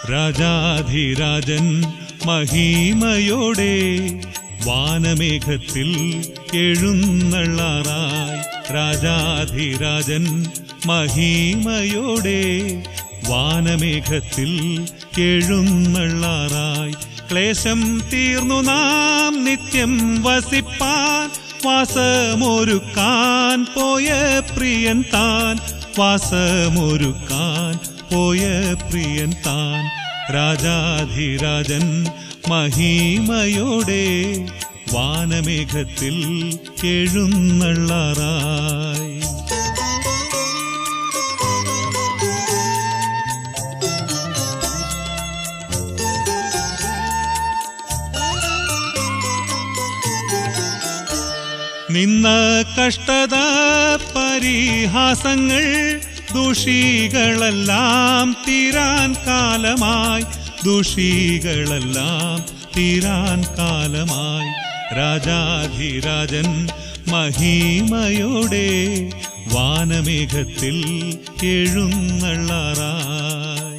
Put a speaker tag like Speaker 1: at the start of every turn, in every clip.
Speaker 1: രാജാധിരാജൻ മഹിമയോടെ വാനമേഘത്തിൽ എഴുന്നള്ളാറായി രാജാധിരാജൻ മഹിമയോടെ വാനമേഘത്തിൽ എഴുന്നള്ളാറായി ക്ലേശം തീർന്നു നാം നിത്യം വസിപ്പാൻ വാസമൊരുക്കാൻ പോയ പ്രിയൻ താൻ വാസമൊരുക്കാൻ പോയ പ്രിയൻ താൻ രാജാധിരാജൻ മഹിമയോടെ വാനമേഘത്തിൽ എഴുന്നള്ളാറായി നിന്ന കഷ്ടത പരിഹാസങ്ങൾ ദുഷികളെല്ലാം തീരാൻ കാലമായി ദുഷികളെല്ലാം തീരാൻ കാലമായി രാജാധിരാജൻ മഹിമയോടെ വാനമേഘത്തിൽ എഴുന്നള്ളാറായി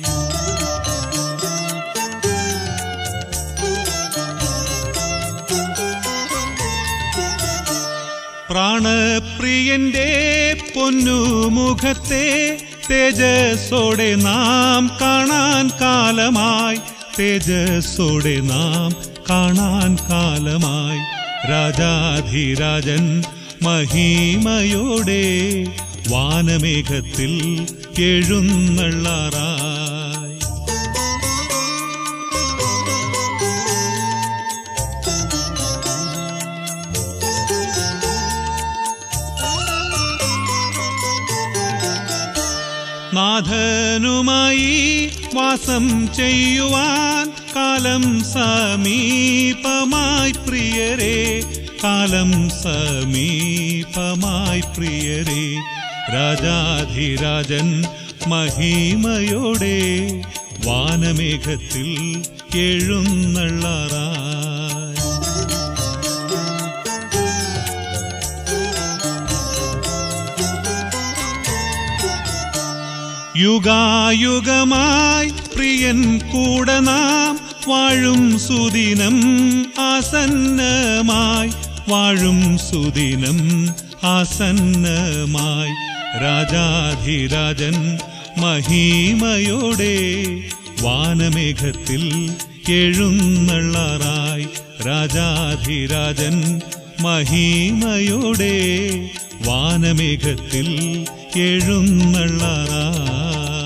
Speaker 1: പ്രാണപ്രിയന്റെ പൊന്നുമുഖത്തെ തേജസ്സോടെ നാം കാണാൻ കാലമായി തേജസ്സോടെ നാം കാണാൻ കാലമായി രാജാധിരാജൻ മഹിമയോടെ വാനമേഘത്തിൽ എഴുന്നള്ളാറായി നാഥനുമായി വാസം ചെയ്യുവാൻ കാലം സമീപമായി പ്രിയരെ കാലം സമീപമായി പ്രിയരെ രാജാധിരാജൻ മഹിമയോടെ വാനമേഘത്തിൽ എഴുന്നള്ളാറായി യുഗായുഗമായി പ്രിയൻ കൂടെ നാം വാഴും സുദിനം ആസന്നമായി വാഴും സുദിനം ആസന്നമായി രാജാധിരാജൻ മഹിമയോടെ വാനമേഘത്തിൽ എഴുന്നള്ളാറായി രാജാധിരാജൻ മഹിമയോടെ വാനമേഘത്തിൽ എഴുന്നള്ളാറായി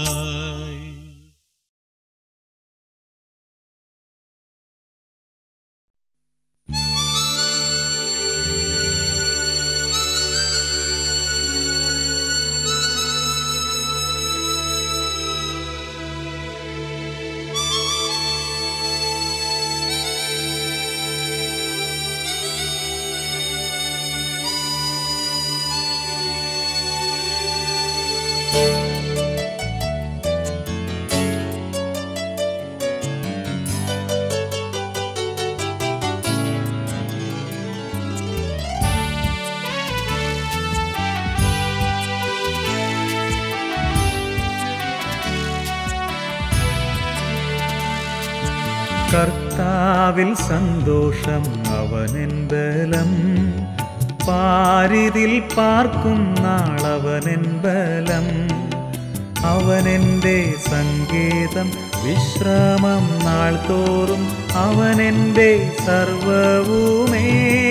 Speaker 2: കർത്താവിൽ സന്തോഷം അവനെൻ ബലം പാരിതിൽ പാർക്കും നാളവനെൻ ബലം അവനെൻ്റെ സങ്കേതം വിശ്രമം നാൾ തോറും അവനെൻ്റെ സർവവുമേ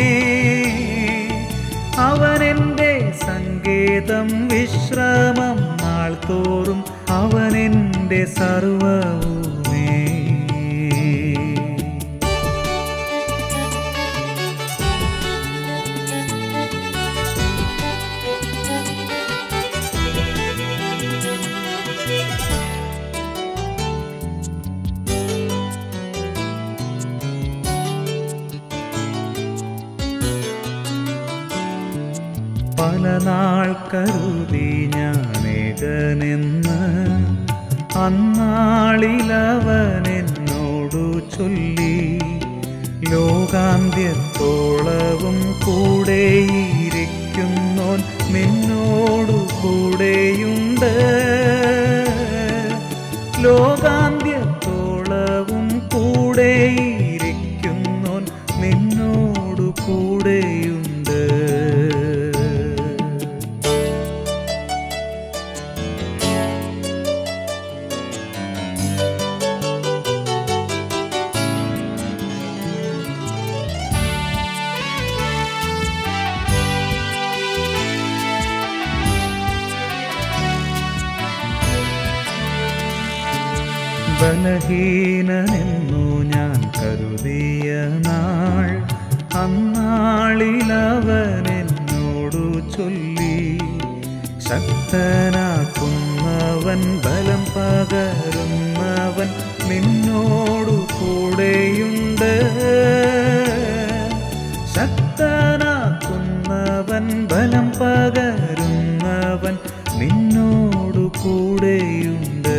Speaker 2: അവനെൻ്റെ സങ്കേതം വിശ്രമം നാൾ തോറും അവനെൻ്റെ സർവവുമേ പല നാൾ കരുതി ഞാനേകനെന്ന് അന്നാളിലവൻ എന്നോടു ചൊല്ലി ലോകാന്ത്യത്തോളവും കൂടെയിരിക്കുന്നോൻ നിന്നോടു കൂടെയുണ്ട് ലോകാന്ത്യത്തോളവും ബലഹീനനെന്നു ഞാൻ കരുതിയ നാൾ അന്നാളിലവൻ എന്നോടു ചൊല്ലി ശക്തനാക്കുന്നവൻ ബലം പകരുന്നവൻ നിന്നോടു കൂടെയുണ്ട് ശക്തനാക്കുന്നവൻ ബലം പകരുന്നവൻ നിന്നോടു കൂടെയുണ്ട്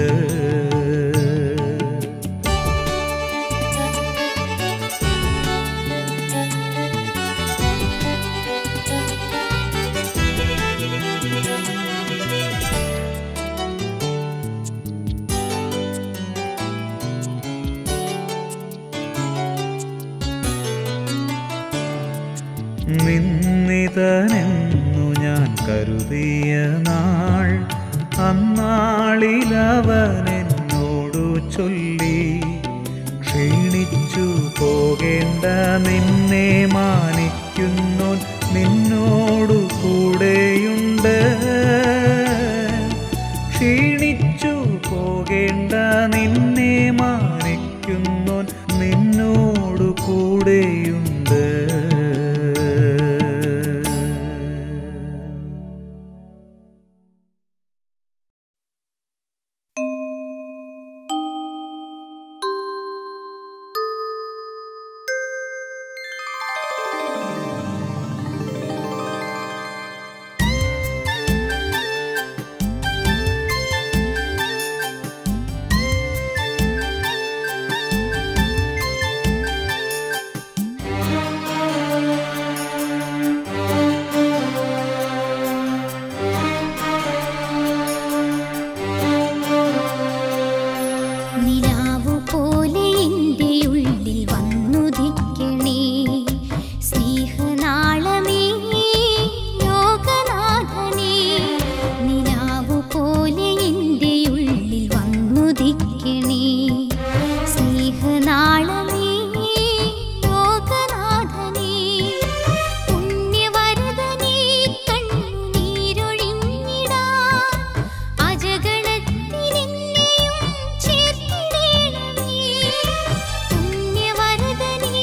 Speaker 2: നിന്നിതനെന്നു ഞാൻ കരുതിയ നാൾ അന്നാളിലവൻ എന്നോടു ചൊല്ലി ക്ഷീണിച്ചു പോകേണ്ട നിന്നെ മാനിക്കുന്നു നിന്നോടു കൂടെയുണ്ട് ക്ഷീണിച്ചു പോകേണ്ട നിന്നെ മാനിക്കുന്നു നിന്നോടു കൂടെയുണ്ട്
Speaker 3: നിലാവു പോലെ എൻ്റെ ഉള്ളിൽ വന്നുദിക്കണേ സ്നേഹനാളമേ ലോകനാഥനേ നിലാവു പോലെ എൻ്റെ ഉള്ളിൽ വന്നുദിക്കണേ സ്നേഹനാളമേ ലോകനാഥനേ പുണ്യവരദനേ കണ്ണുനീരൊഴിഞ്ഞിടാൻ അജഗണത്തിലെന്നെയും ചേർത്തിടേണമേ പുണ്യവരദനേ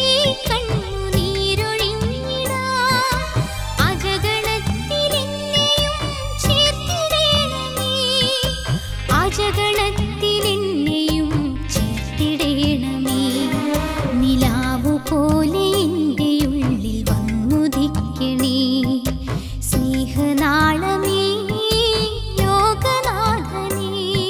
Speaker 3: കണ്ണുനീരൊഴിഞ്ഞിടാൻ അജഗണത്തിലെന്നെയും ചേർത്തിടേണമേ അജഗണത്തിലെന്നെയും ചേർത്തിടേണമേ നിലാവു പോലെ എൻ്റെ ഉള്ളിൽ വന്നുദിക്കണേ സ്നേഹനാളമേ ലോകനാഥനേ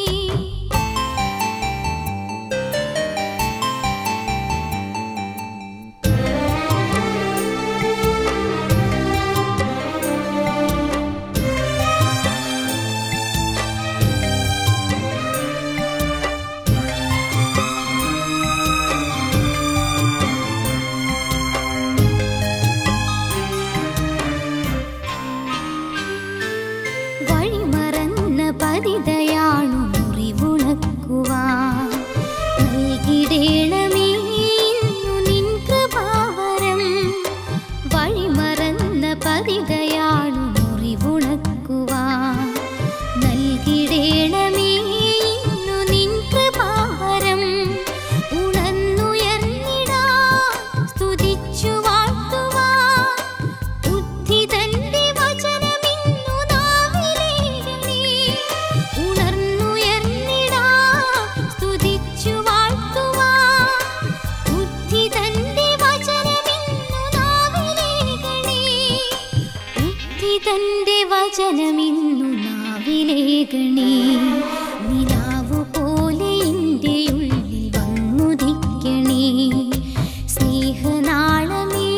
Speaker 3: വഴിമറന്ന പതിതയാണു മുറിവുണക്കുവാൻ നൽകിടേണമേ ഇന്നു നിൻ കൃപാവരം വഴിമറന്ന പതിതയാണു മുറിവുണക്കുവാൻ നൽകിടേണമേ ഇന്നു നിൻ കൃപാവരം ഉണർന്നുയർന്നിടാ സ്തുതിച്ചു വാഴ്ത്തുവാൻ ബുദ്ധി തന്റെ വചനമിന്നു നാവിലേകണേ ഉണർന്നുയർന്നിടാ സ്തുതിച്ചു വാഴ്ത്തുവാൻ ബുദ്ധി തന്റെ വചനമിന്നു നാവിലേകണേ ബുദ്ധി തന്റെ വചനമിന്നു നാവിലേകണേ നിലാവു പോലെ എൻ്റെ ഉള്ളിൽ വന്നുദിക്കണേ സ്നേഹനാളമേ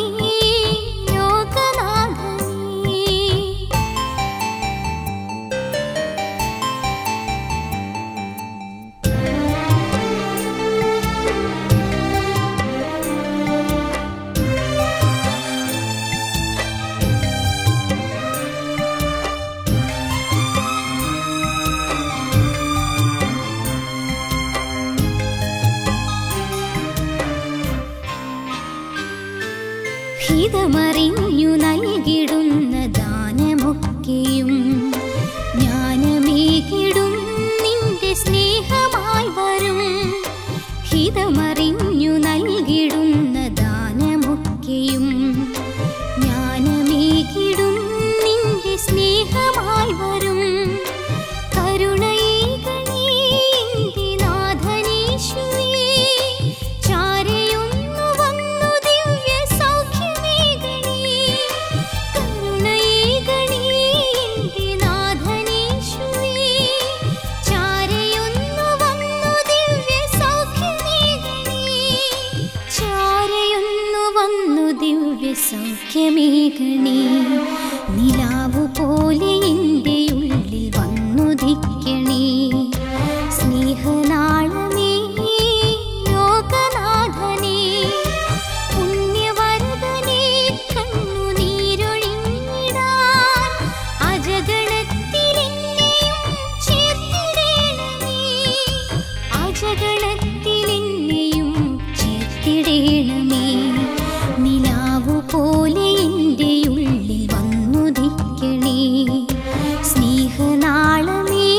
Speaker 3: ലോകനാഥനേ ഹിതമറിഞ്ഞു നൽകിടുന്ന ദാനമൊക്കെയും ജ്ഞാനമേകിടും നിന്റെ സ്നേഹമായി വരും സൗഖ്യമേകണേ നിലാവു പോലെ എൻ്റെ ഉള്ളിൽ വന്നുദിക്കണേ സ്നേഹനാളമേ ലോകനാഥനേ പുണ്യവരദനേ കണ്ണുനീരൊഴിഞ്ഞിടാൻ അജഗണത്തിലെന്നെയും ചേർത്തിടേണമേ അജഗണത്തിലെന്നെയും ചേർത്തിടേണമേ നിലാവു പോലെ എൻ്റെ ഉള്ളിൽ വന്നുദിക്കണേ സ്നേഹനാളമേ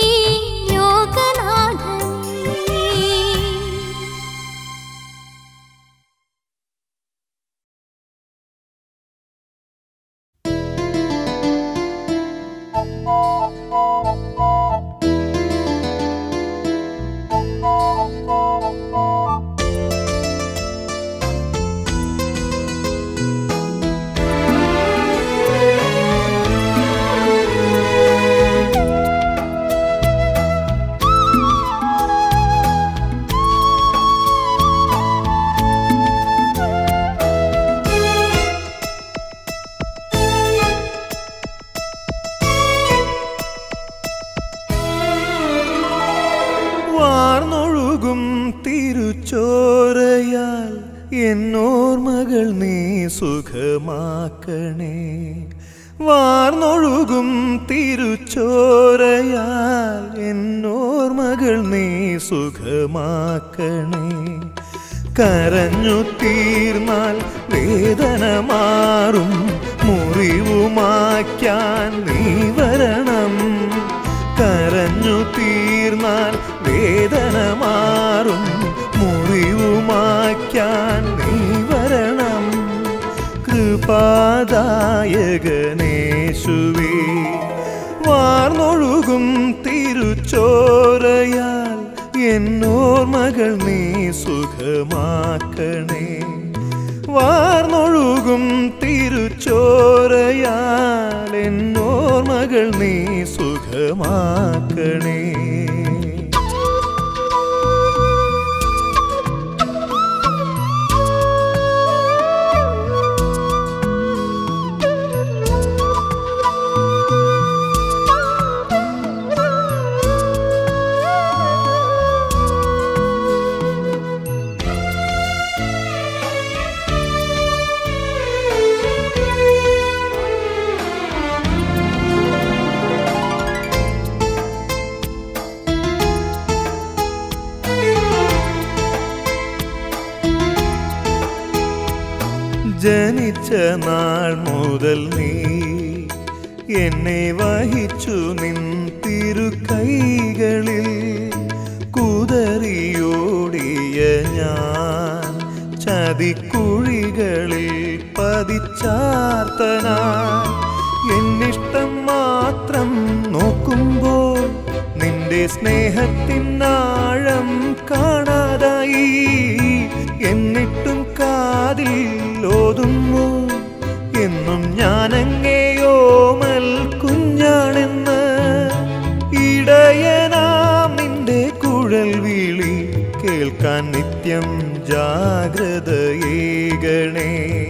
Speaker 3: ലോകനാഥനേ
Speaker 2: വാർന്നൊഴുകും തിരുച്ചോരയാൽ എന്നോർമകൾ നീ സുഖമാക്കണേ വാർന്നൊഴുകും തിരുച്ചോരയാൽ എന്നോർമകൾ നീ സുഖമാക്കണേ കരഞ്ഞു തീർന്നാൽ വേദന മാറും മുറിവുമാക്കാൻ നീ വരണം കരഞ്ഞു തീർന്നാൽ വേദന മാറും മുറിവുമാക്കാൻ നീ വരണം കൃപാദായകനേശുവേ വാർന്നൊഴുകും തിരുച്ചോരയാൽ എന്നോർമകൾ നീ സുഖമാക്കണേ വാർന്നൊഴുകും തിരുച്ചോരയാൽ എന്നോർമകൾ നീ സുഖമാക്കണേ ജനിച്ച നാൾ മുതൽ നീ എന്നെ വഹിച്ചു നിൻ തിരുക്കൈകളിൽ കുതറിയോടിയ ഞാൻ ചതിക്കുഴികളിൽ പതിച്ചാർത്തനാ എന്നിഷ്ടം മാത്രം നോക്കുമ്പോൾ നിന്റെ സ്നേഹത്തിനാഴം കാണാതായി എന്നിട്ടും കാതിൽ ഓതുന്നു എന്നും ഞാനങ്ങേയോമൽ കുഞ്ഞാണെന്ന് ഇടയനാം നിന്റെ കുഴൽ വിളി കേൾക്കാൻ നിത്യം ജാഗ്രതയേകണേ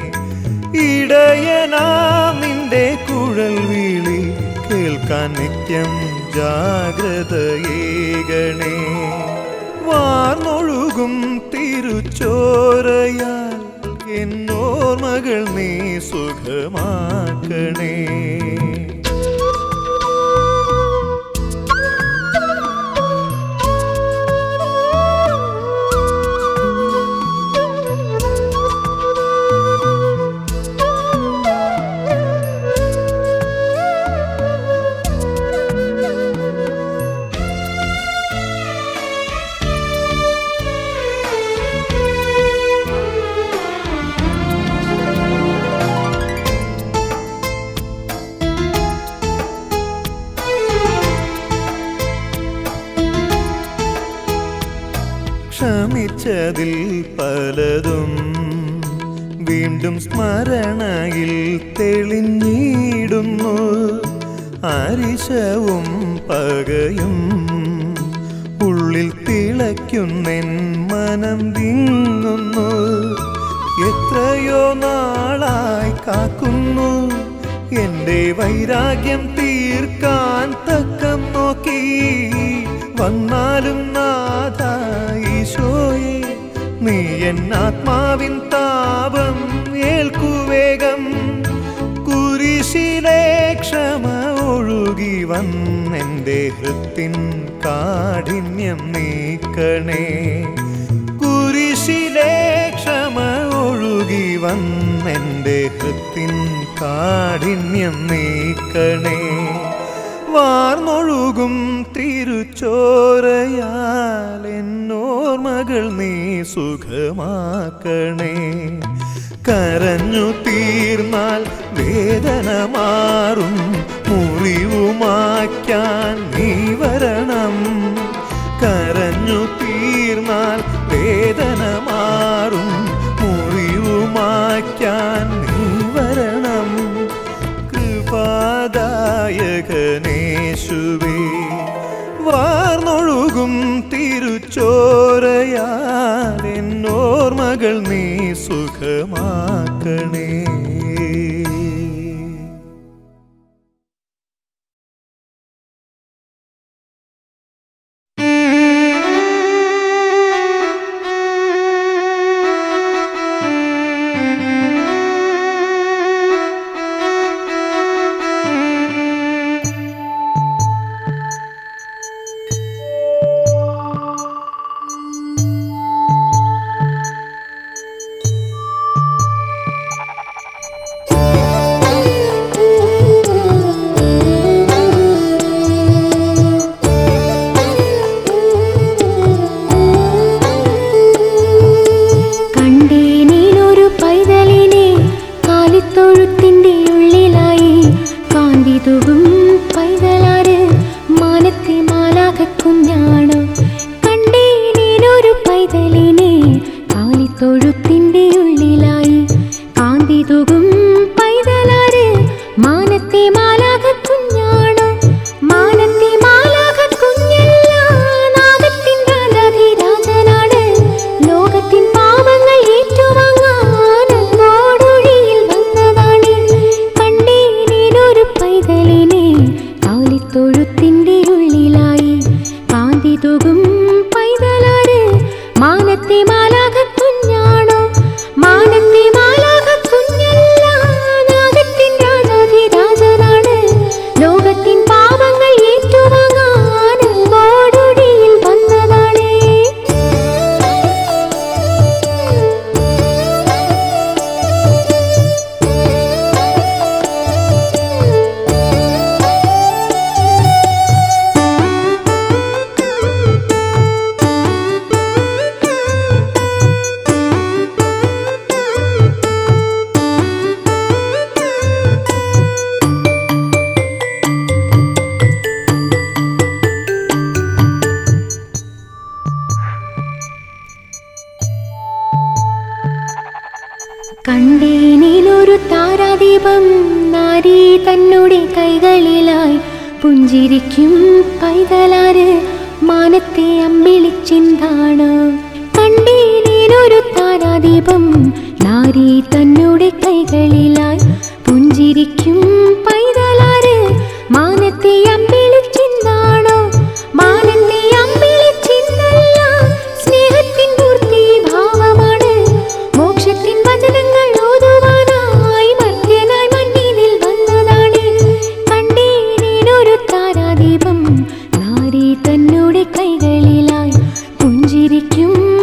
Speaker 2: ഇടയനാം നിന്റെ കുഴൽ വിളി കേൾക്കാൻ നിത്യം ജാഗ്രതയേകണേ വാർന്നൊഴുകും തിരുച്ചോരയാൽ എന്നോർമകൾ നീ സുഖമാക്കണേ ക്ഷമിച്ചതിൽ പലതും വീണ്ടും സ്മരണയിൽ തെളിഞ്ഞിടുന്നു അരിശവും പകയും ഉള്ളിൽ തിളയ്ക്കുന്നെൻ മനം വിങ്ങുന്നു എത്ര എത്രയോ നാളായി കാക്കുന്നു എന്റെ വൈരാഗ്യം തീർക്കാൻ തക്കം നോക്കി വന്നാലും നാഥ ഈശോയെ നീ എൻ ആത്മാവിൻ താപം ഏൽക്കുവേഗം കുരിശിലെ ക്ഷമ ഒഴുകി വന്നെന്റെ ഹൃത്തിൻ കാഠിന്യം നീക്കണേ കുരിശിലെ ക്ഷമ ഒഴുകി വന്നെന്റെ ഹൃത്തിൻ കാഠിന്യം നീക്കണേ വാർന്നൊഴുകും തിരുച്ചോരയാൽ എന്നോർമകൾ നീ സുഖമാക്കണേ കരഞ്ഞു തീർന്നാൽ വേദന മാറും മുറിവുമാക്കാൻ നീ വരണം കരഞ്ഞു തീർന്നാൽ വേദന മാറും മുറിവുമാക്കാൻ നീ വരണം കൃപാദായകനേശുവേ വാർന്നൊഴുകും തിരുച്ചോരയാൽ എന്നോർമകൾ നീ സുഖമാക്കണേ
Speaker 3: കണ്ടേനൊരു പൈതലിനെ കാലിത്തൊഴുത്തിന്റെ ഉള്ളിലായി കാന്തി തുകും പൈതലാര് മാനത്തെ മാലാകക്കുഞ്ഞാണ് കണ്ടേനൊരു പൈതലിനെ കാലിത്തൊഴുത്തിന്റെ ഉള്ളിലായി കാന്തി തുകും പൈതലാര് മാനത്തെ മാലാകക്കുഞ്ഞാണ് മാനത്തെ മാലാകക്കുഞ്ഞല്ല നാഗത്തിൻ രാജാധിരാജനാണ് ലോകത്തിൻ പാപങ്ങൾ ഏറ്റുവാങ്ങാൻ അങ്ങോടൊഴിയിൽ വന്നതാണ് കണ്ടേനൊരു പൈതലിനെ കാലിത്തൊഴുത്തിന്റെ ഉള്ളിലായി കാന്തി തുകും പൈതലാര് മാനത്തെ മാലാകക്കുഞ്ഞാണോ മാനത്തെ മാലാകക്കുഞ്ഞല്ല നാഗത്തിൻ രാജാധിരാജനാണ് ലോകത്തിൻ പാപങ്ങൾ ഏറ്റുവാങ്ങാൻ അങ്ങോടൊഴിയിൽ വന്നതാണ് കണ്ടേനിലൊരു താരാദീപം നാരി തന്നുടെ കൈകളിലായി പുഞ്ചിരിക്കും പൈതലാര് മാനത്തെ അമ്പിളിച്ചിന്താണ് കണ്ടേനിലൊരു താരാദീപം നാരി തന്നുടെ കൈകളിലായി പുഞ്ചിരിക്കും പൈതലാര് മാനത്തെ അമ്പിളിച്ചിന്താണോ മാനത്തെ അമ്പിളിച്ചിന്തല്ല സ്നേഹത്തിൻ പൂർത്തി ഭാവമാണ് മോക്ഷത്തിൻ വചനങ്ങൾ ഓതുവാനായി മധ്യനായി മണ്ണിനിൽ വന്നതാണ് കണ്ടേനൊരു താരാദീപം നാരി തന്നുടെ കൈകളിലായി പുഞ്ചിരിക്കും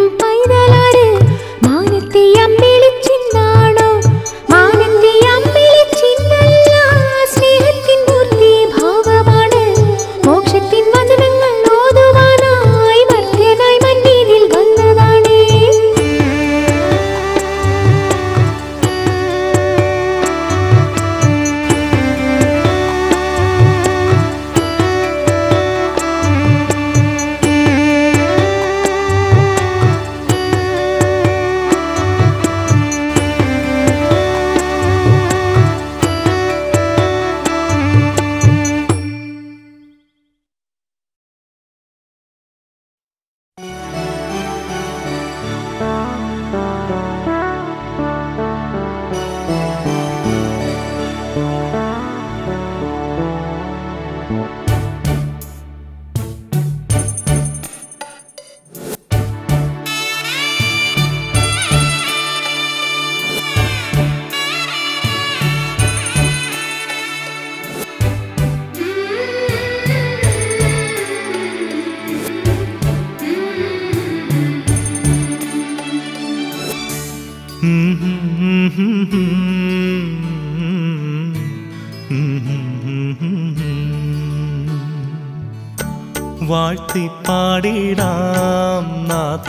Speaker 2: വാഴ്ത്തിപ്പാടിടാം നാഥ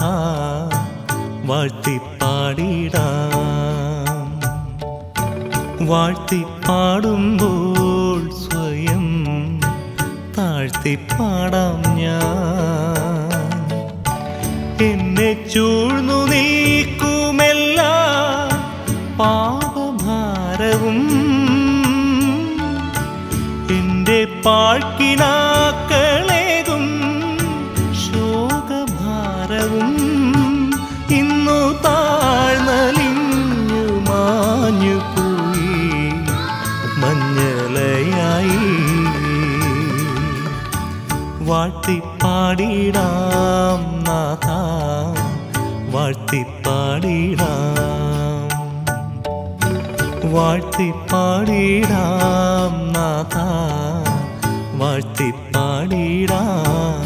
Speaker 2: വാഴ്ത്തിപ്പാടിടാം വാഴ്ത്തിപ്പാടുമ്പോൾ സ്വയം താഴ്ത്തിപ്പാടാം ഞാൻ എന്നെ ചൂഴ്ന്നു നീക്കുമെല്ലാ പാപഭാരവും എന്റെ പാഴ്ക്കിനാക്കളേകും ശോകഭാരവും ഇന്നു താഴ്ന്നലിഞ്ഞു മാഞ്ഞു പോയി മഞ്ഞലയായി വാഴ്ത്തിപ്പാടിടാം നാഥ വാഴ്ത്തിപ്പാടിടാം വാഴ്ത്തിപ്പാടിടാം നാഥ വാഴ്ത്തിപ്പാടിടാം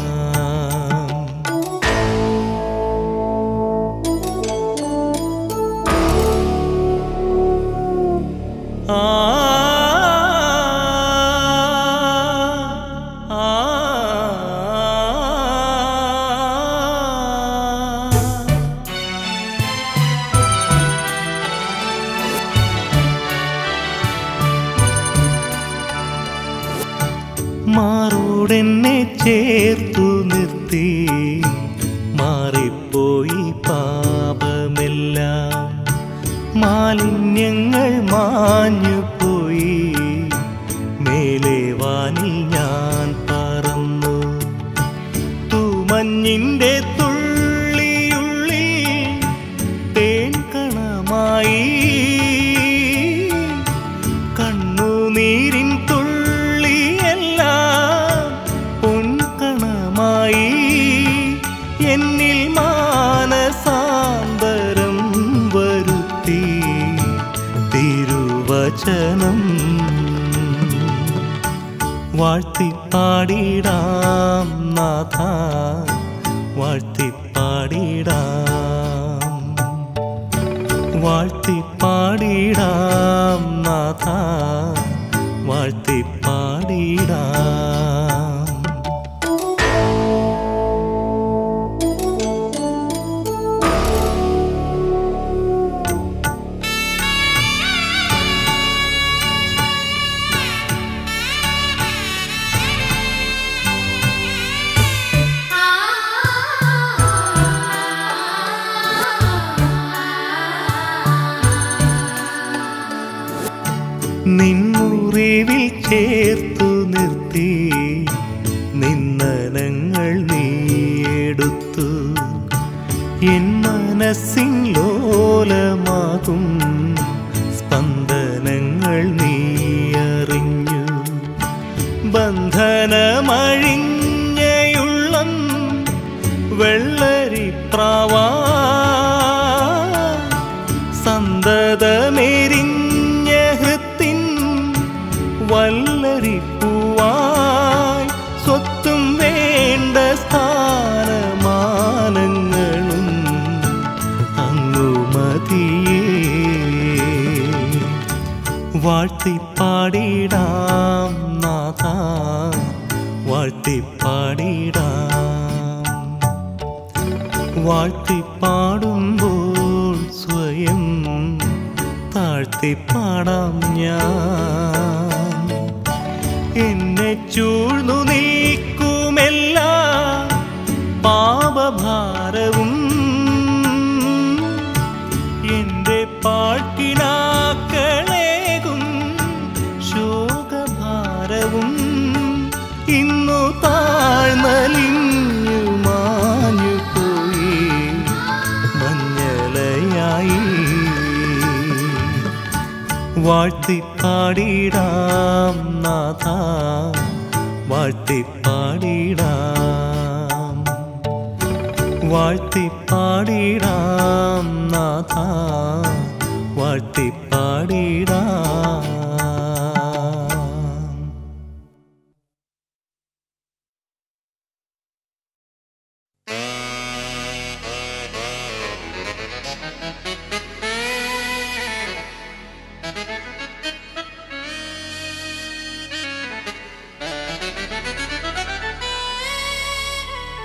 Speaker 2: ആ ആ ആ മാറോടെന്നെ ചേർത്തു നിർത്തി മാറിപ്പോയി പാപമെല്ലാം മാലിന്യങ്ങൾ മാഞ്ഞു പോയി മേലെ വാനിൽ ഞാൻ പറന്നു തൂമഞ്ഞിന്റെ തുള്ളിയുള്ളിൽ തേൻ കണമായി കണ്ണുനീരിൻ തുള്ളിയെല്ലാം പൊൻകണമായി എന്നിൽ മാനസാന്തരം വരുത്തി തിരുവചനം വാഴ്ത്തിപ്പാടിടാം നാഥ വാഴ്ത്തിപ്പാടിടാം വാഴ്ത്തിപ്പാടിടാം നാഥ വാഴ്ത്തിപ്പാടിടാം നിന്നുറിവിൽ ചേർത്തു നിർത്തി നിന്നനങ്ങൾ നീയെടുത്തു എൻ മനസ്സിൻ ലോലമാകും സ്പന്ദനങ്ങൾ നീയറിഞ്ഞു ബന്ധനമഴിഞ്ഞയുള്ളം വെള്ളരിപ്രാവാ സന്തതമെരിഞ്ഞ ഹൃത്തിൻ വല്ലരിപ്പൂവായി സ്വത്തും വേണ്ട സ്ഥാനമാനങ്ങളും അങ്ങുമതിയേ വാഴ്ത്തിപ്പാടിടാം നാഥ വാഴ്ത്തിപ്പാടിടാം വാഴ്ത്തിപ്പാടുമ്പോൾ സ്വയം താഴ്ത്തിപ്പാടാം ഞാൻ എന്നെ ചൂഴ്ന്നു നീക്കുമെല്ലാ പാപഭാരവും എന്റെ പാഴ്ക്കിനാക്കളേകും ശോകഭാരവും ഇന്നു താഴ്ന്നലിഞ്ഞു മാഞ്ഞു പോയി മഞ്ഞലയായി വാഴ്ത്തിപ്പാടിടാം നാഥ വാഴ്ത്തിപ്പാടിടാം വാഴ്ത്തിപ്പാടിടാം നാഥ വാഴ്ത്തിപ്പാടിടാം
Speaker 4: ആ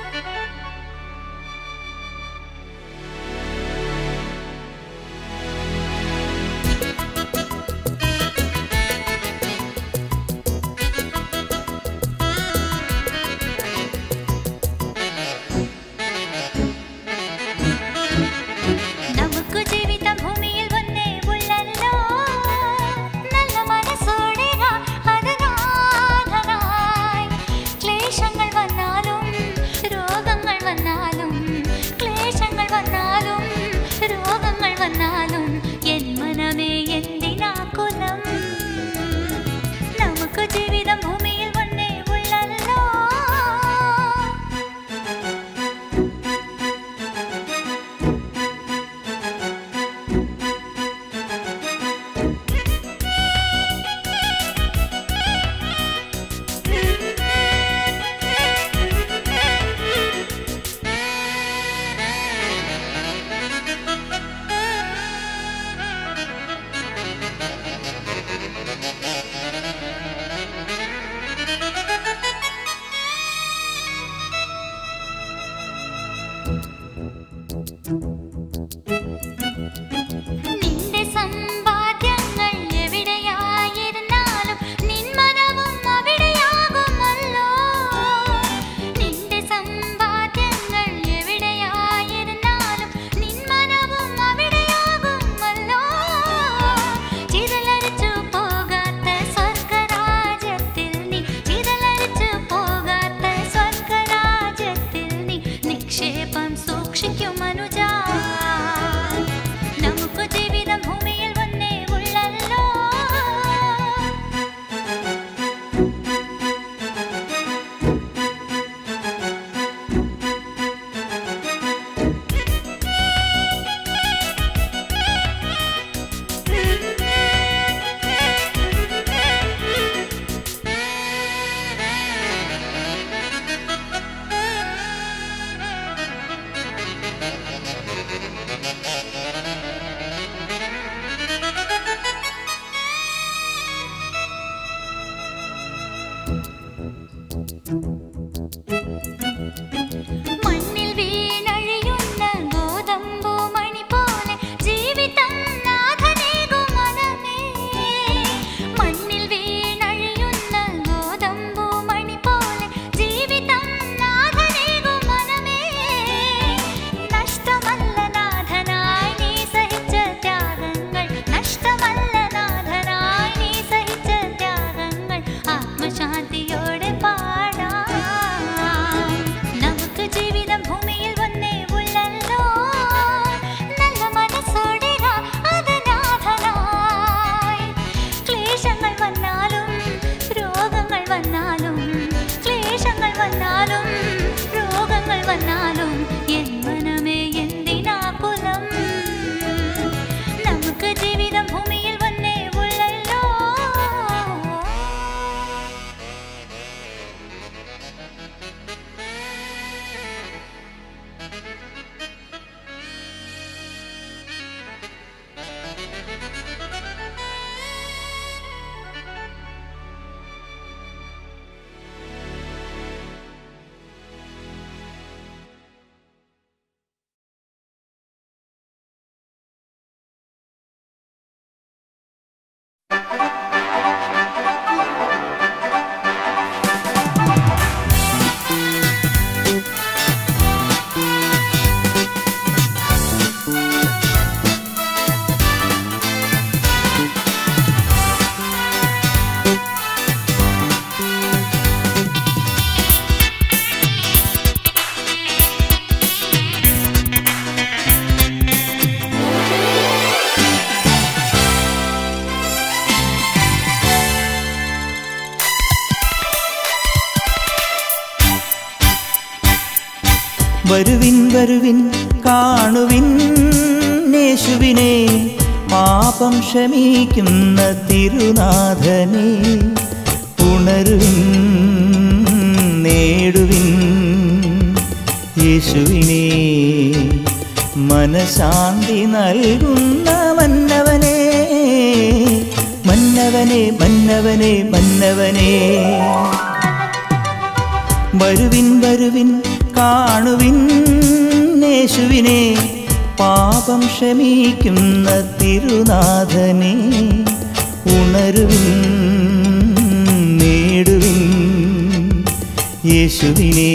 Speaker 4: ദീപം സൂക്ഷിക്കും അനുജ നമുക്ക് ജീവിതം ഭൂമിയിൽ വന്നേ ഉള്ളല്ലോ മണ്ണിൽ വീണഴിയുന്ന ഗോതമ്പു മണി പോലെ ജീവിതം നാഥനേകും മനമേ മണ്ണിൽ വീണഴിയുന്ന ഗോതമ്പു മണി പോലെ ജീവിതം നാഥനേകും മനമേ നഷ്ടമല്ല നാഥനായി നീ സഹിച്ച ത്യാഗങ്ങൾ നഷ്ടമല്ല നാഥനായി നീ സഹിച്ച ത്യാഗങ്ങൾ ആത്മശാന്തിയോടെ പാടാം നമുക്ക് ജീവിതം ഭൂമിയിൽ വന്നേ ഉള്ളല്ലോ നല്ല മനസ്സോടെ നാം അനാഥനായി ക്ലേശങ്ങൾ വന്നാലും രോഗങ്ങൾ വന്നാലും ക്ലേശങ്ങൾ വന്നാലും രോഗങ്ങൾ വന്നാലും എൻ മനമേ എന്തിനാ കുലം നമുക്ക് ജീവിതം ഭൂമിയിൽ വന്നേ ഉള്ളല്ലോ
Speaker 2: വരുവിൻ വരുവിൻ കാണുവിൻ യേശുവിനെ പാപം ക്ഷമിക്കുന്ന തിരുനാഥനെ ഉണരുവിൻ നേടുവിൻ യേശുവിനെ മനശാന്തി നൽകുന്ന മന്നവനെ മന്നവനെ മന്നവനെ മന്നവനെ വരുവിൻ വരുവിൻ കാണുവിൻ യേശുവിനെ പാപം ക്ഷമിക്കുന്ന തിരുനാഥനെ ഉണരുവിൻ നേടുവിൻ യേശുവിനെ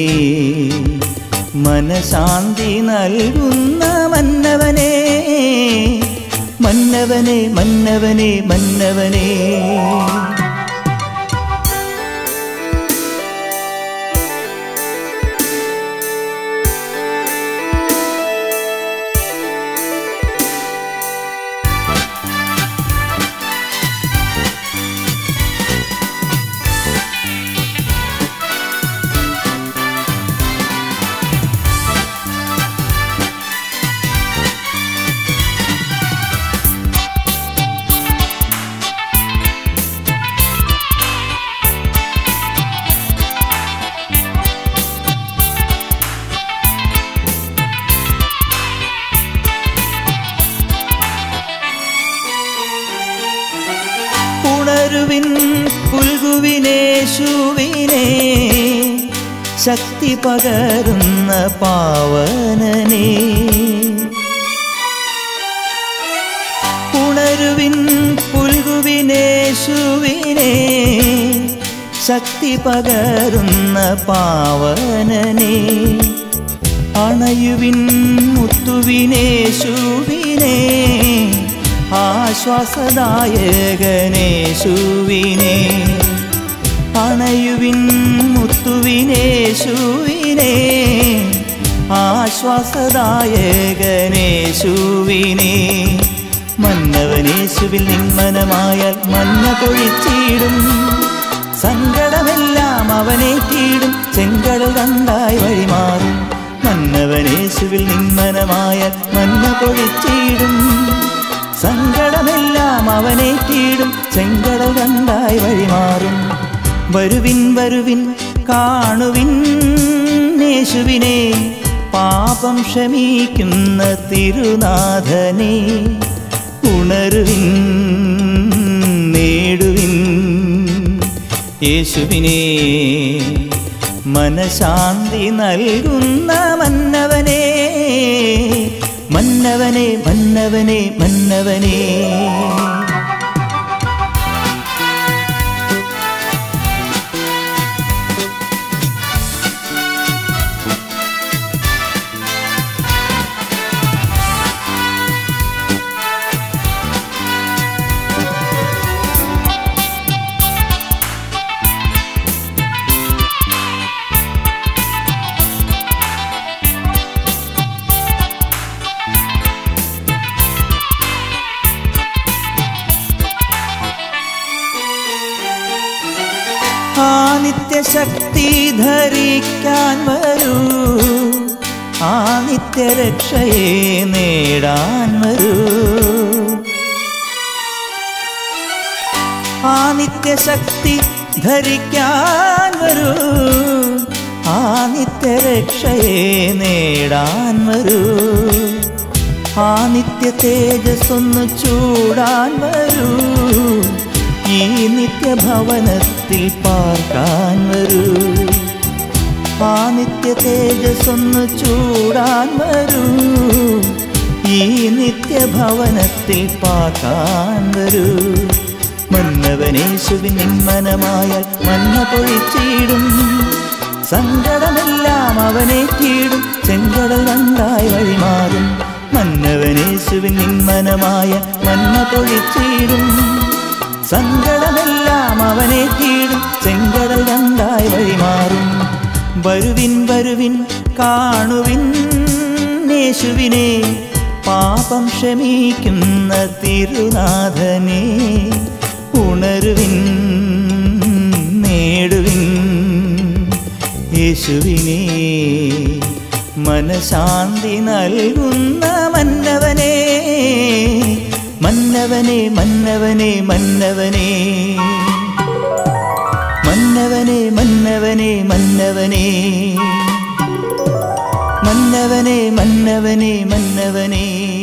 Speaker 2: മനശാന്തി നൽകുന്ന മന്നവനെ മന്നവനെ മന്നവനെ മന്നവനെ ഉണരുവിൻ പുൽകുവിനേശുവിനെ ശക്തി പകരുന്ന പാവനനെ ഉണരുവിൻ പുൽകുവിനേശുവിനെ ശക്തി പകരുന്ന പാവനനെ അണയുവിൻ മുത്തുവിനേശുവിനെ ആശ്വാസദായകനേശുവിനെ അണയുവിൻ മുത്തുവിനേശുവിനെ ആശ്വാസദായകനേശുവിനെ മന്നവനേശുവിൽ നിന്മനമായാൽ മന്ന പൊഴിച്ചിടും സങ്കടമെല്ലാം അവനേറ്റിടും ചെങ്കടൽ രണ്ടായി വഴിമാറും മന്നവനേശുവിൽ നിന്മനമായാൽ മന്ന പൊഴിച്ചിടും സങ്കടമെല്ലാം അവനേറ്റിടും ചെങ്കടൽ രണ്ടായി വഴിമാറും വരുവിൻ വരുവിൻ കാണുവിൻ യേശുവിനെ പാപം ക്ഷമിക്കുന്ന തിരുനാഥനെ ഉണരുവിൻ നേടുവിൻ യേശുവിനെ മനശാന്തി നൽകുന്ന മന്നവനെ മന്നവനെ മന്നവനെ മന്നവനെ ആ നിത്യശക്തി ധരിക്കാൻ വരൂ ആ നിത്യരക്ഷയെ നേടാൻ വരൂ ആ നിത്യശക്തി ധരിക്കാൻ വരൂ ആ നിത്യരക്ഷയെ നേടാൻ വരൂ ആ നിത്യ തേജസ്സൊന്ന് ചൂടാൻ വരൂ ഈ നിത്യഭവനത്തിൽ പാർക്കാൻ വരൂ ആ നിത്യ തേജസ്സൊന്ന് ചൂടാൻ വരൂ ഈ നിത്യഭവനത്തിൽ പാർക്കാൻ വരൂ മന്നവനേശുവിൻ നിന്മനമായാൽ മന്ന പൊഴിച്ചിടും സങ്കടമെല്ലാം അവനേറ്റിടും ചെങ്കടൽ രണ്ടായി വഴിമാറും മന്നവനേശുവിൻ നിന്മനമായ മന്ന പൊഴിച്ചിടും സങ്കടമെല്ലാം അവനേറ്റിടും ചെങ്കടൽ രണ്ടായി വഴിമാറും വരുവിൻ വരുവിൻ കാണുവിൻ യേശുവിനെ പാപം ക്ഷമിക്കുന്ന തിരുനാഥനെ ഉണരുവിൻ നേടുവിൻ യേശുവിനെ മനശാന്തി നൽകുന്ന മന്നവനെ മന്നവനെ മന്നവനെ മന്നവനെ മന്നവനെ മന്നവനെ മന്നവനെ മന്നവനെ മന്നവനെ മന്നവനെ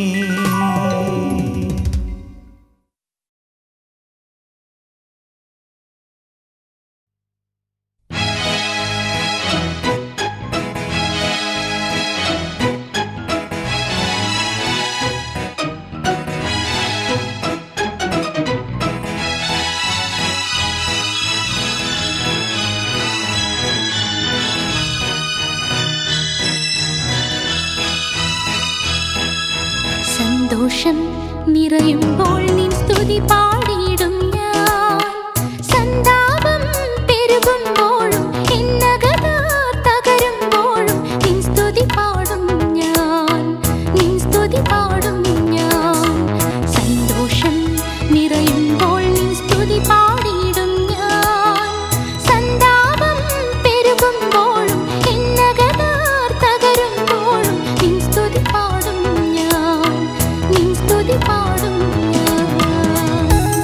Speaker 3: സന്തോഷം നിറയുമ്പോൾ നിൻ സ്തുതി പാടിയിടും ഞാൻ സന്താപം പെരുകുമ്പോഴും എന്നകത തകരുമ്പോഴും നിൻ സ്തുതി പാടും ഞാൻ നിൻ സ്തുതി പാടും ഞാൻ സന്തോഷം നിറയുമ്പോൾ നിൻ സ്തുതി പാടിയിടും ഞാൻ സന്താപം പെരുകുമ്പോഴും എന്നകത തകരുമ്പോഴും നിൻ സ്തുതി പാടും ഞാൻ നിൻ സ്തുതി പാടും ഞാൻ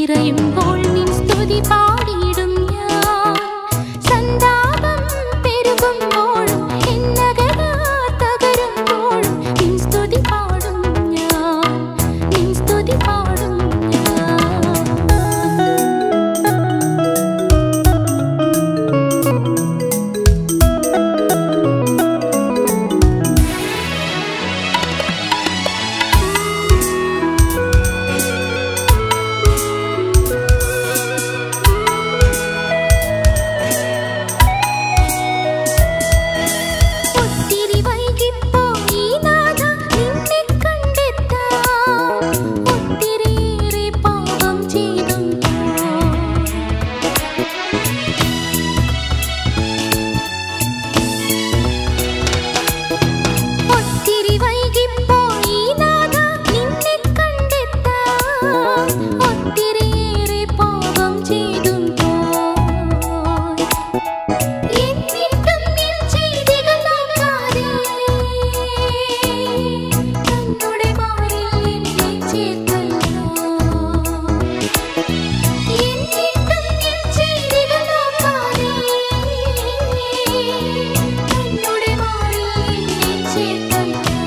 Speaker 3: നിറയുമ്പോൾ നിൻ സ്തുതി പാടിയിടും ഞാൻ സന്താപം പെരുകുമ്പോഴും എന്നകതാർ തകരുമ്പോഴും നിൻ സ്തുതി പാടും ഞാൻ നിൻ സ്തുതി പാടും ഞാൻ ഒത്തിരി വൈകിപ്പോയി നാഥ നിന്നെ കണ്ടെത്താൻ ഒത്തിരിയേറെ പാപം ചെയ്തും ഞാൻ ഒത്തിരി വൈകിപ്പോയി നാഥ നിന്നെ കണ്ടെത്താൻ ഒത്തിരിയേറെ പാപം ചെയ്തും ഞാൻ എന്നിട്ടും നിൻ ചെയ്തികൾ നോക്കാതെ തന്നോടെ മാറിൽ എന്നെ ചേർത്തല്ലോ എന്നിട്ടും നിൻ ചെയ്തികൾ നോക്കാതെ തന്നോടെ മാറിൽ എന്നെ ചേർത്തല്ലോ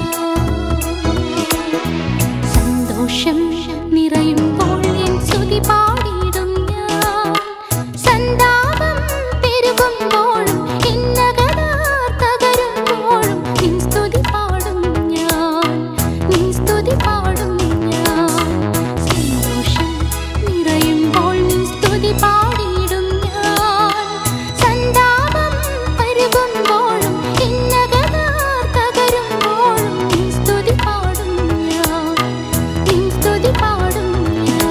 Speaker 3: സന്തോഷം നിറയുമ്പോൾ എൻ സ്തുതി പാടിയിടും ഞാൻ സന്താപം പെരുകുമ്പോഴും എന്നകതാർ തകരുമ്പോഴും നിൻ സ്തുതി പാടും ഞാൻ നിൻ സ്തുതി പാടും ഞാൻ സന്തോഷം നിറയുമ്പോൾ നിൻ സ്തുതി പാടിയിടും ഞാൻ സന്താപം പെരുകുമ്പോഴും എന്നകതാർ തകരുമ്പോഴും നിൻ സ്തുതി പാടും ഞാൻ നിൻ സ്തുതി പാടും ഞാൻ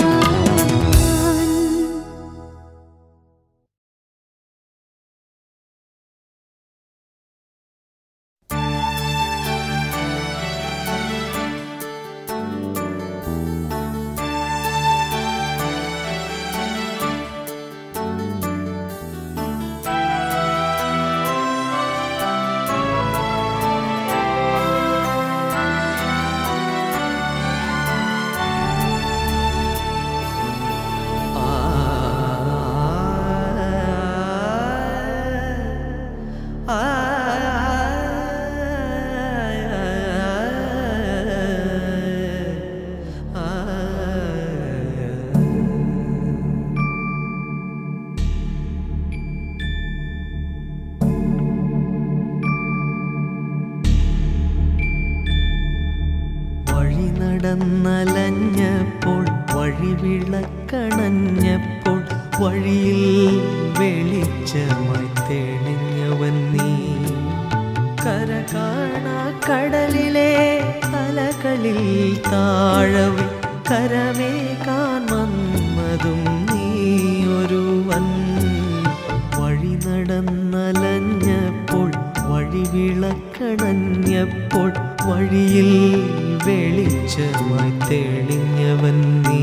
Speaker 5: വഴി നടന്നലഞ്ഞപ്പോൾ വഴി വിളക്കണഞ്ഞപ്പോൾ വഴിയിൽ വെളിച്ചമായി തെളിഞ്ഞവൻ നീ കര കാണാ കടലിലെ അലകളിൽ താഴവെ കരമേകാൻ വന്നതും നീ ഒരുവൻ വഴി നടന്നലഞ്ഞപ്പോൾ വഴി വിളക്കണഞ്ഞപ്പോൾ വഴിയിൽ വെളിച്ചമായി തെളിഞ്ഞവൻ നീ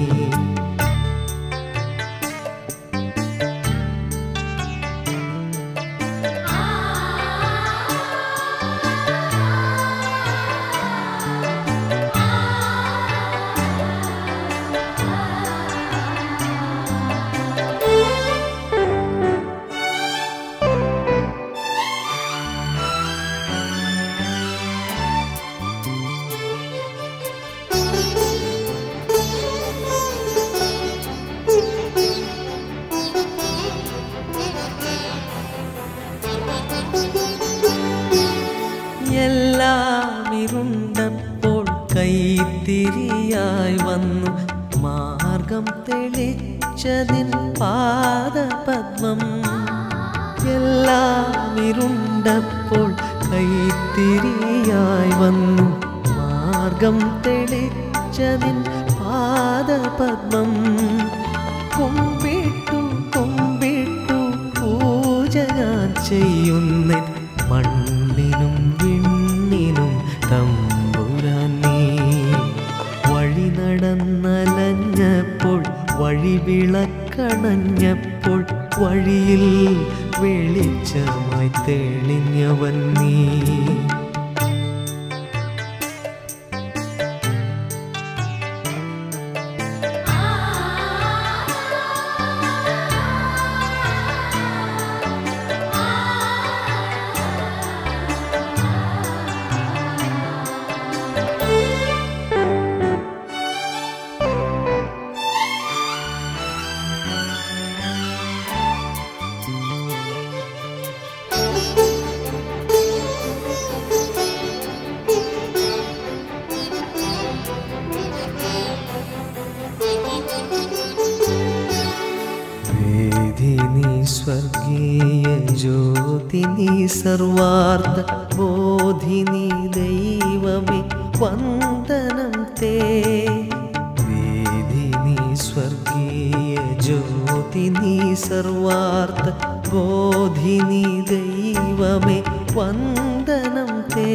Speaker 5: എല്ലാം ഇരുണ്ടപ്പോൾ കൈത്തിരിയായി വന്നു മാർഗം തെളിച്ചതിൻ പാദപത്മം എല്ലാം ഇരുണ്ടപ്പോൾ കൈത്തിരിയായി വന്നു മാർഗം തെളിച്ചതിൻ പാദപത്മം കുമ്പിട്ടു കുമ്പിട്ടു പൂജ ഞാൻ ചെയ്യുന്ന മണ്ണിനും വിണ്ണിനും തമ്പുരാൻ നീ വഴി നടന്നലഞ്ഞപ്പോൾ വഴി വിളക്കണഞ്ഞപ്പോൾ വഴിയിൽ വെളിച്ചമായി തെളിഞ്ഞവൻ നീ
Speaker 3: ആ
Speaker 5: ജ്യോതിനി സർവാർത്ഥ ബോധിനി ദൈവമേ വന്ദനം തേ വേദിനി സ്വർഗീയ ജ്യോതിനി സർവാർത്ഥ ബോധിനി ദൈവമേ വന്ദനം തേ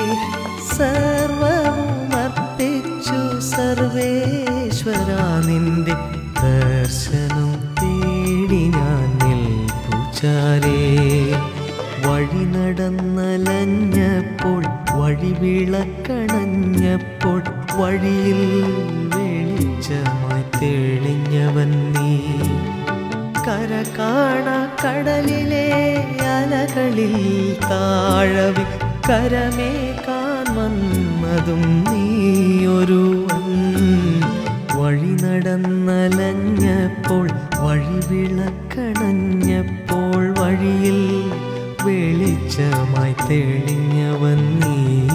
Speaker 5: സർവവും അർപ്പിച്ചു സർവേശ്വര നിന്റെ ദർശനം തേടി ഞാൻ നിൽപ്പുചാരേ വഴി നടന്നലഞ്ഞപ്പോൾ വഴി വിളക്കണഞ്ഞപ്പോൾ വഴിയിൽ വെളിച്ചമായി തെളിഞ്ഞവൻ നീ കര കാണ കടലിലെ അലകളിൽ താഴവി കരമേക്കാൻ വന്നതും നീയൊരുവൻ വഴി നടന്നലഞ്ഞപ്പോൾ വഴി വിളക്കണഞ്ഞപ്പോൾ വഴിയിൽ വെളിച്ചമായി തെളിഞ്ഞവൻ നീ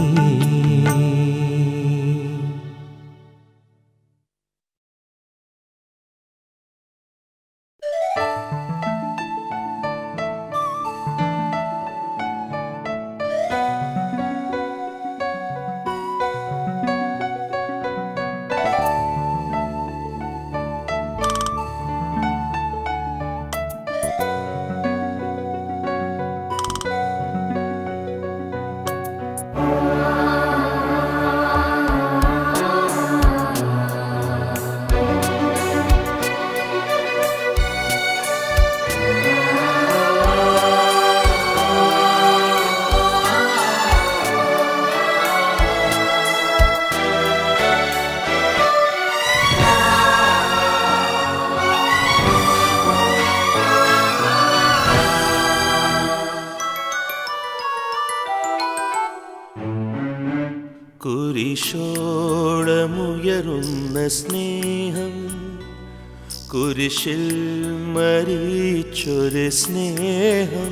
Speaker 6: കുരിശോളമുയരുന്ന സ്നേഹം കുരിശിൽ മരിച്ചൊരു സ്നേഹം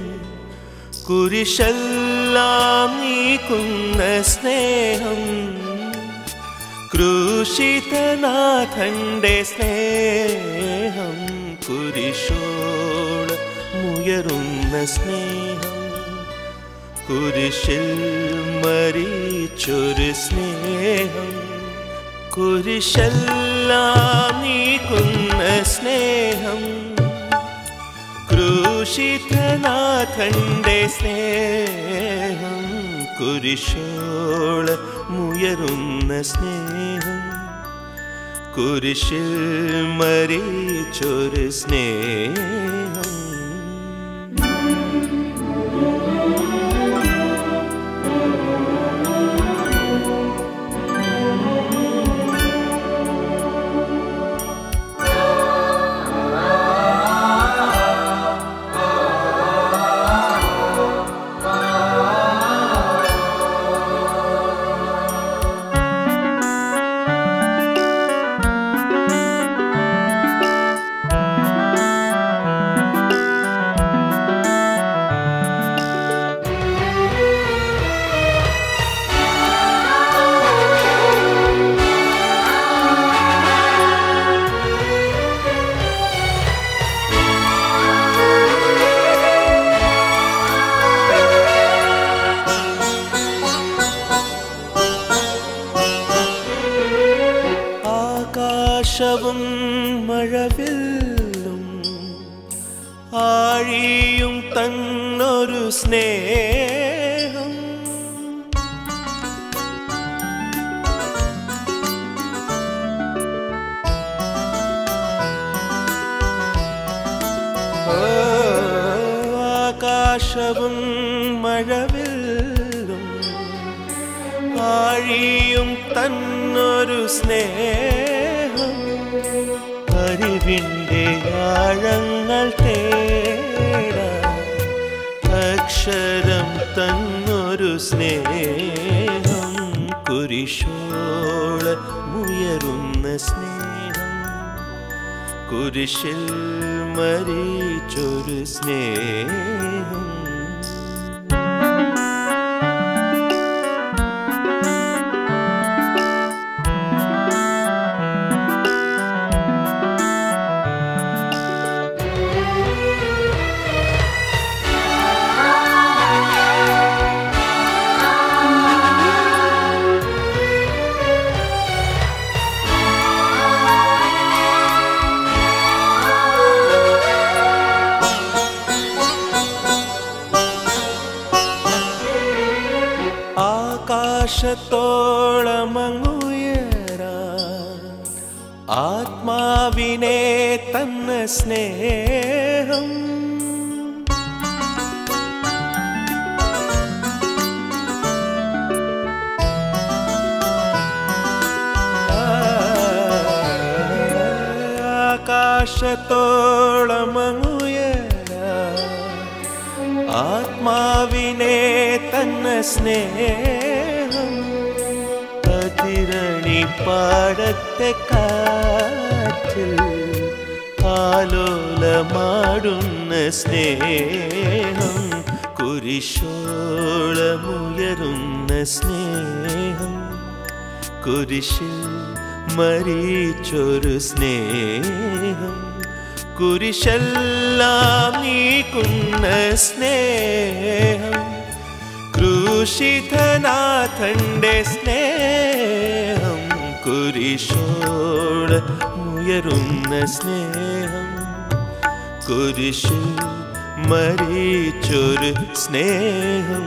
Speaker 6: കുരിശെല്ലാം നീക്കുന്ന സ്നേഹം ക്രൂശിതനാഥന്റെ സ്നേഹം കുരിശോള മുയരുന്ന സ്നേഹം കുരിശിൽ മരിച്ചൊരു സ്നേഹം കുരിശെല്ലാം നീക്കുന്ന സ്നേഹം ക്രൂശിതനാഥന്റെ സ്നേഹം കുരിശോള മുയരുന്ന സ്നേഹം കുരിശിൽ മരിച്ചൊരു സ്നേഹം ആകാശവും മഴവില്ലും ആഴിയും തന്നൊരു സ്നേഹം ഓ, ആകാശവും മഴവില്ലും ആഴിയും തന്നൊരു സ്നേഹം അറിവിൻ്റെ ആഴങ്ങൾ തേടാ അക്ഷരം തന്നൊരു സ്നേഹം കുരിശോള മുയരുന്ന സ്നേഹം കുരിശിൽ മരിച്ചൊരു സ്നേഹം
Speaker 4: ആ
Speaker 6: ആത്മാവിനെ തന്ന സ്നേഹം ആകാശത്തോളമങ്ങുയര ആത്മാവിനെ തന്ന സ്നേഹം അതിരണി പാടത്തെ കാറ്റിൽ ആലോലമാടുന്ന സ്നേഹം കുരിശോളമുയരുന്ന സ്നേഹം കുരിശിൽ മരിച്ചൊരു സ്നേഹം കുരിശെല്ലാം നീക്കുന്ന സ്നേഹം ക്രൂശിതനാഥന്റെ സ്നേഹം കുരിശോട് ഉയരുന്ന സ്നേഹം കുരിശിൽ മരിച്ചൊരു സ്നേഹം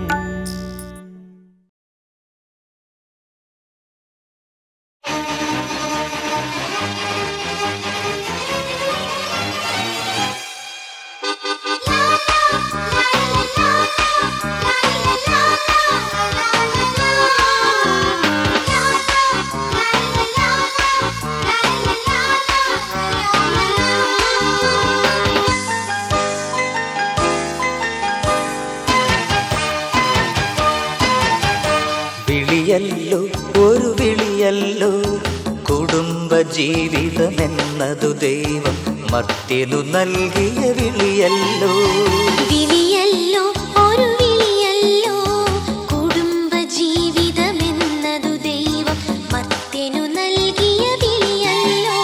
Speaker 2: വിളിയല്ലോ ഒരു വിളിയല്ലോ കുടുംബ ജീവിതമെന്നതു ദൈവം മർത്യനു നൽകിയ വിളിയല്ലോ
Speaker 3: വിളിയല്ലോ ഒരു വിളിയല്ലോ കുടുംബ ജീവിതമെന്നതു ദൈവം മർത്യനു നൽകിയ വിളിയല്ലോ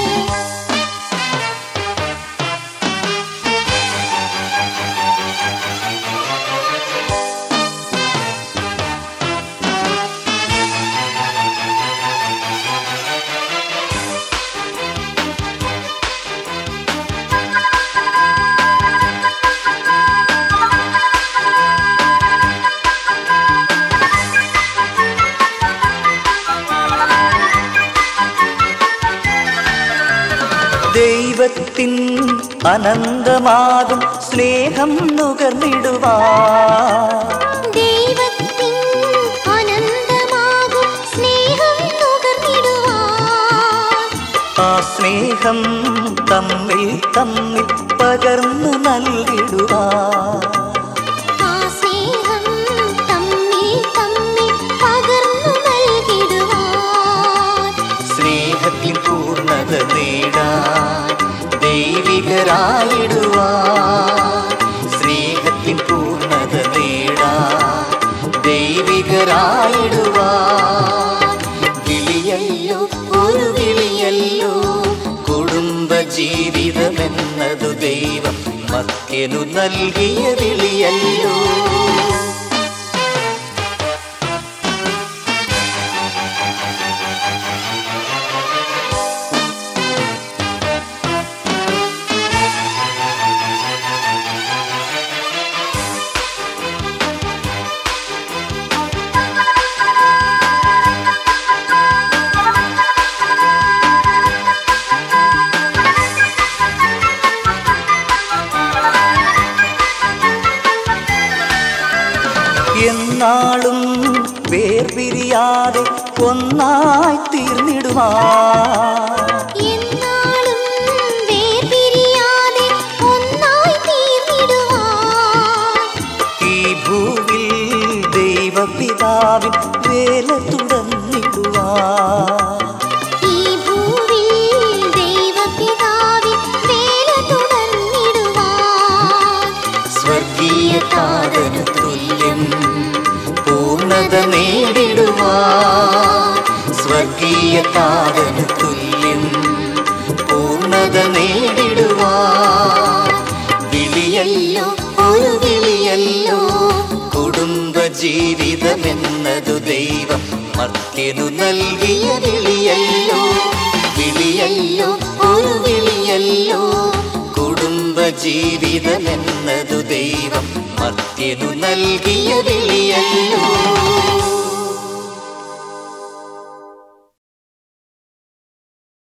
Speaker 2: ദൈവത്തിൻ അനന്തമാകും സ്നേഹം നുകർന്നിടുവാ
Speaker 3: ദൈവത്തിൻ അനന്തമാകും സ്നേഹം നുകർന്നിടുവാൻ
Speaker 2: ആ സ്നേഹം തമ്മിൽ തമ്മിൽ പകർന്നു നൽകിടുവാ
Speaker 3: ആ സ്നേഹം തമ്മിൽ തമ്മിൽ പകർന്നു നൽകിടുവാൻ
Speaker 2: സ്നേഹത്തിൻ പൂർണ്ണത നേടാൻ ദൈവികരായിടുവാ സ്നേഹത്തിൻ പൂർണ്ണത നേടാൻ ദൈവികരായിടുവാ വിളിയല്ലോ ഒരു വിളിയല്ലോ കുടുംബ ജീവിതമെന്നതു ദൈവം മർത്യനു നൽകിയ വിളിയല്ലോ എന്നാളും വേർപിരിയാതെ ഒന്നായി തീർന്നിടുവാ
Speaker 3: എന്നാളും വേർപിരിയാതെ ഒന്നായി തീർന്നിടുവാൻ
Speaker 2: ഈ ഭൂവിൽ ദൈവപിതാവിൻ വേല തുടർന്നിടുവാ
Speaker 3: ഈ ഭൂവിൽ ദൈവപിതാവിൻ വേല തുടർന്നിടുവാൻ
Speaker 2: സ്വർഗീയ താതനു തുല്യം പൂർണ്ണത നേടിടുവാ സ്വർഗീയ താതനു തുല്യം പൂർണ്ണത നേടിടുവാ വിളിയല്ലോ ഒരു വിളിയല്ലോ കുടുംബ ജീവിതമെന്നതു ദൈവം മർത്യനു നൽകിയ വിളിയല്ലോ വിളിയല്ലോ ഒരു വിളിയല്ലോ കുടുംബ ജീവിതമെന്നതു ദൈവം മർത്യനു നൽകിയ വിളിയല്ലോ